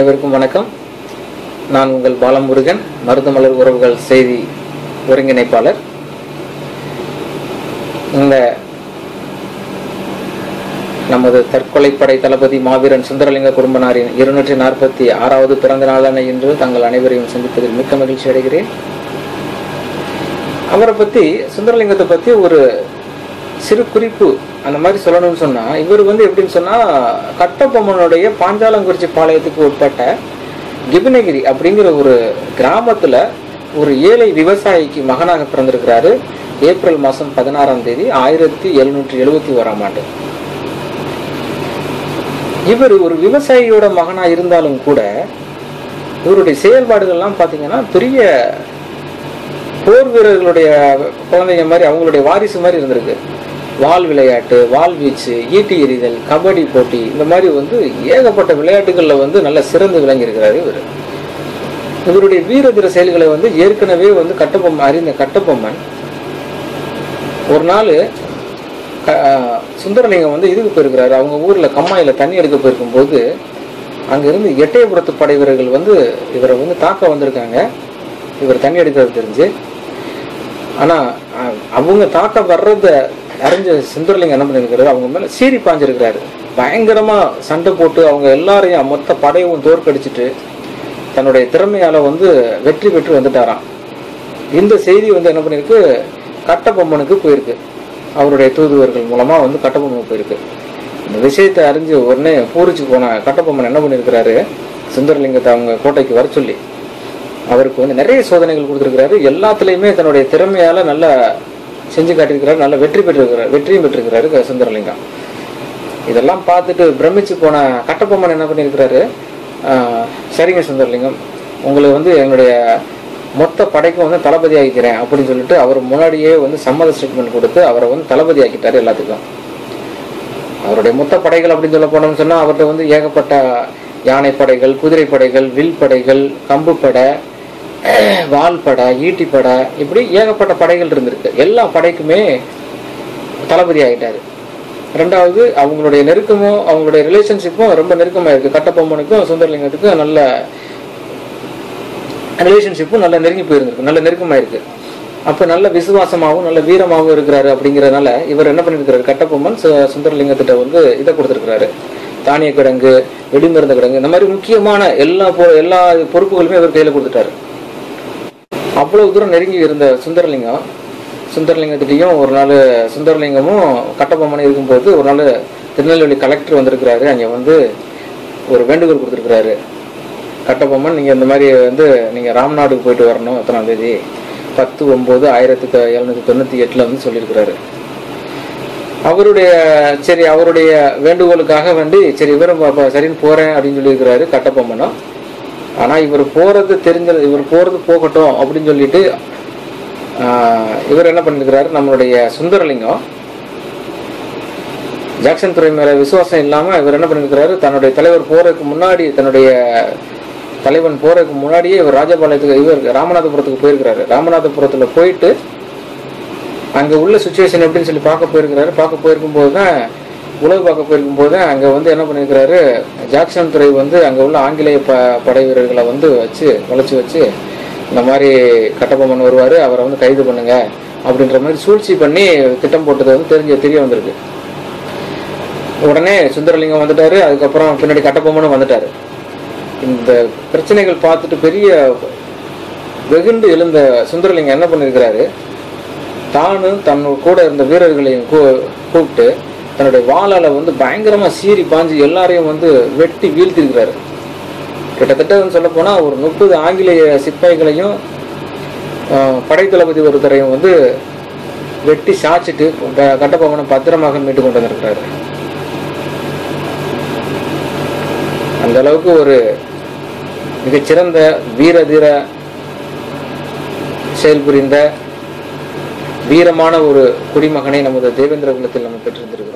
அனைவருக்கும் வணக்கம் நான் உங்கள் பாலமுருகன் மருதமலர் உறவுகள் செய்தி ஒருங்கிணைப்பாளர் இந்த நமது தற்கொலைப்படை தளபதி மாவீரன் சுந்தரலிங்க குடும்பனாரின் இருநூற்றி நாற்பத்தி ஆறாவது பிறந்த நாளான இன்று தங்கள் அனைவரையும் சந்திப்பதில் மிக்க மகிழ்ச்சி அடைகிறேன் அவரை பத்தி சுந்தரலிங்கத்தை பத்தி ஒரு சிறு குறிப்பு அந்த மாதிரி சொல்லணும்னு சொன்னா இவர் வந்து எப்படின்னு சொன்னா கட்டபொம்மனுடைய பாஞ்சாலங்குறிச்சி பாளையத்துக்கு உட்பட்ட கிபினகிரி அப்படிங்கிற ஒரு கிராமத்துல ஒரு ஏழை விவசாயிக்கு மகனாக பிறந்திருக்கிறாரு ஏப்ரல் மாதம் பதினாறாம் தேதி ஆயிரத்தி எழுநூற்றி எழுபத்தி ஓராம் ஆண்டு இவர் ஒரு விவசாயியோட மகனா இருந்தாலும் கூட இவருடைய செயல்பாடுகள்லாம் பார்த்தீங்கன்னா பெரிய போர் வீரர்களுடைய குழந்தைங்க மாதிரி அவங்களுடைய வாரிசு மாதிரி இருந்திருக்கு வால் விளையாட்டு வால் வீச்சு ஈட்டி எறிதல் கபடி போட்டி இந்த மாதிரி வந்து ஏகப்பட்ட விளையாட்டுகளில் வந்து நல்ல சிறந்து விளங்கியிருக்கிறாரு இவர் இவருடைய வீரதீர செயல்களை வந்து ஏற்கனவே வந்து கட்டபொம்மன் அறிந்த கட்டபொம்மன் ஒரு நாள் சுந்தரலிங்கம் வந்து இதுக்கு போயிருக்கிறாரு அவங்க ஊரில் கம்மாயில் தண்ணி எடுக்க போயிருக்கும்போது அங்கிருந்து எட்டயபுரத்து படை வீரர்கள் வந்து இவரை வந்து தாக்க வந்திருக்காங்க இவர் தண்ணி எடுக்கிறது தெரிஞ்சு ஆனால் அவங்க தாக்க வர்றத அறிஞ்ச சுந்தரலிங்கம் என்ன பண்ணியிருக்கிறாரு அவங்க மேலே சீறி பாஞ்சிருக்கிறாரு பயங்கரமாக சண்டை போட்டு அவங்க எல்லாரையும் மொத்த படையும் தோற்கடிச்சிட்டு தன்னுடைய திறமையால் வந்து வெற்றி பெற்று வந்துட்டாராம் இந்த செய்தி வந்து என்ன பண்ணியிருக்கு கட்டபொம்மனுக்கு போயிருக்கு அவருடைய தூதுவர்கள் மூலமாக வந்து கட்டபொம்மன் போயிருக்கு இந்த விஷயத்தை அறிஞ்சு உடனே பூரிச்சு போன கட்டபொம்மன் என்ன பண்ணியிருக்கிறாரு சுந்தரலிங்கத்தை அவங்க கோட்டைக்கு வர சொல்லி அவருக்கு வந்து நிறைய சோதனைகள் கொடுத்துருக்கிறாரு எல்லாத்துலேயுமே தன்னுடைய திறமையால் நல்லா செஞ்சு காட்டியிருக்கிறாரு நல்ல வெற்றி பெற்றிருக்கிறார் வெற்றியும் பெற்றிருக்கிறாரு சுந்தரலிங்கம் இதெல்லாம் பார்த்துட்டு பிரமிச்சு போன கட்டபொம்மன் என்ன பண்ணியிருக்கிறாரு சரிங்க சுந்தரலிங்கம் உங்களுக்கு வந்து என்னுடைய மொத்த படைக்கும் வந்து தளபதி ஆகிக்கிறேன் அப்படின்னு சொல்லிட்டு அவர் முன்னாடியே வந்து சம்மத ஸ்டேட்மெண்ட் கொடுத்து அவரை வந்து தளபதி ஆக்கிட்டாரு எல்லாத்துக்கும் அவருடைய மொத்த படைகள் அப்படின்னு சொல்ல போனோம்னு சொன்னால் அவர்கிட்ட வந்து ஏகப்பட்ட யானை படைகள் குதிரை படைகள் வில் படைகள் கம்பு படை வால் படை ஈட்டி படை இப்படி ஏகப்பட்ட படைகள் இருந்திருக்கு எல்லா படைக்குமே தளபதி ஆகிட்டாரு ரெண்டாவது அவங்களுடைய நெருக்கமும் அவங்களுடைய ரிலேஷன்ஷிப்பும் ரொம்ப நெருக்கமாக இருக்குது கட்டபொம்மனுக்கும் சுந்தரலிங்கத்துக்கும் நல்ல ரிலேஷன்ஷிப்பும் நல்ல நெருங்கி போயிருந்திருக்கு நல்ல நெருக்கமாக இருக்கு அப்போ நல்ல விசுவாசமாகவும் நல்ல வீரமாகவும் இருக்கிறாரு அப்படிங்கிறதுனால இவர் என்ன பண்ணியிருக்கிறாரு கட்டபொம்மன் சுந்தரலிங்கத்திட்ட வந்து இதை கொடுத்துருக்கிறாரு தானிய கிடங்கு வெடிமருந்த கிடங்கு இந்த மாதிரி முக்கியமான எல்லா பொ எல்லா பொறுப்புகளுமே இவர் கையில் கொடுத்துட்டாரு அவ்வளவு தூரம் நெருங்கி இருந்த சுந்தரலிங்கம் சுந்தரலிங்கத்திட்டையும் ஒரு நாள் சுந்தரலிங்கமும் கட்டபொம்மனும் இருக்கும்போது ஒரு நாள் திருநெல்வேலி கலெக்டர் வந்திருக்கிறாரு அங்கே வந்து ஒரு வேண்டுகோள் கொடுத்துருக்கிறாரு கட்டபொம்மன் நீங்கள் இந்த மாதிரி வந்து நீங்கள் ராம்நாடுக்கு போயிட்டு வரணும் எத்தனாம் தேதி பத்து ஒம்பது ஆயிரத்தி எழுநூற்றி தொண்ணூற்றி எட்டில் வந்து சொல்லியிருக்கிறாரு அவருடைய சரி அவருடைய வேண்டுகோளுக்காக வேண்டி சரி இவரும் சரின்னு போகிறேன் அப்படின்னு சொல்லியிருக்கிறாரு கட்டபொம்மனும் ஆனால் இவர் போகிறது தெரிஞ்சது இவர் போகிறது போகட்டும் அப்படின்னு சொல்லிட்டு இவர் என்ன பண்ணியிருக்கிறாரு நம்மளுடைய சுந்தரலிங்கம் ஜாக்சன் துறை மேலே விசுவாசம் இல்லாமல் இவர் என்ன பண்ணியிருக்கிறாரு தன்னுடைய தலைவர் போகிறதுக்கு முன்னாடி தன்னுடைய தலைவன் போறதுக்கு முன்னாடியே இவர் ராஜபாளையத்துக்கு இவர் ராமநாதபுரத்துக்கு போயிருக்கிறாரு ராமநாதபுரத்தில் போயிட்டு அங்கே உள்ள சுச்சுவேஷன் எப்படின்னு சொல்லி பார்க்க போயிருக்கிறாரு பார்க்க போயிருக்கும் போது தான் உலக பார்க்க போயிருக்கும் போது தான் அங்கே வந்து என்ன பண்ணியிருக்கிறாரு ஜாக்சன் துறை வந்து அங்கே உள்ள ஆங்கிலேய ப படை வீரர்களை வந்து வச்சு வளைச்சி வச்சு இந்த மாதிரி கட்டபொம்மன் வருவார் அவரை வந்து கைது பண்ணுங்க அப்படின்ற மாதிரி சூழ்ச்சி பண்ணி திட்டம் போட்டது வந்து தெரிஞ்ச தெரிய வந்திருக்கு உடனே சுந்தரலிங்கம் வந்துட்டாரு அதுக்கப்புறம் பின்னாடி கட்டபொம்மனும் வந்துட்டாரு இந்த பிரச்சனைகள் பார்த்துட்டு பெரிய வெகுண்டு எழுந்த சுந்தரலிங்கம் என்ன பண்ணியிருக்கிறாரு தானும் தன் கூட இருந்த வீரர்களையும் கூப்பிட்டு தன்னுடைய வாளால் வந்து பயங்கரமாக சீறி பாஞ்சு எல்லாரையும் வந்து வெட்டி வீழ்த்திருக்கிறாரு கிட்டத்தட்ட சொல்ல போனால் ஒரு முப்பது ஆங்கிலேய சிப்பாய்களையும் படை தளபதி ஒருத்தரையும் வந்து வெட்டி சாய்ச்சிட்டு கட்டபொம்மனை பத்திரமாக மீட்டு கொண்டு வந்திருக்கிறாரு அந்த அளவுக்கு ஒரு மிகச்சிறந்த வீர தீர செயல்புரிந்த வீரமான ஒரு குடிமகனை நமது தேவேந்திர குலத்தில் நம்ம பெற்றிருந்திருக்கிறோம்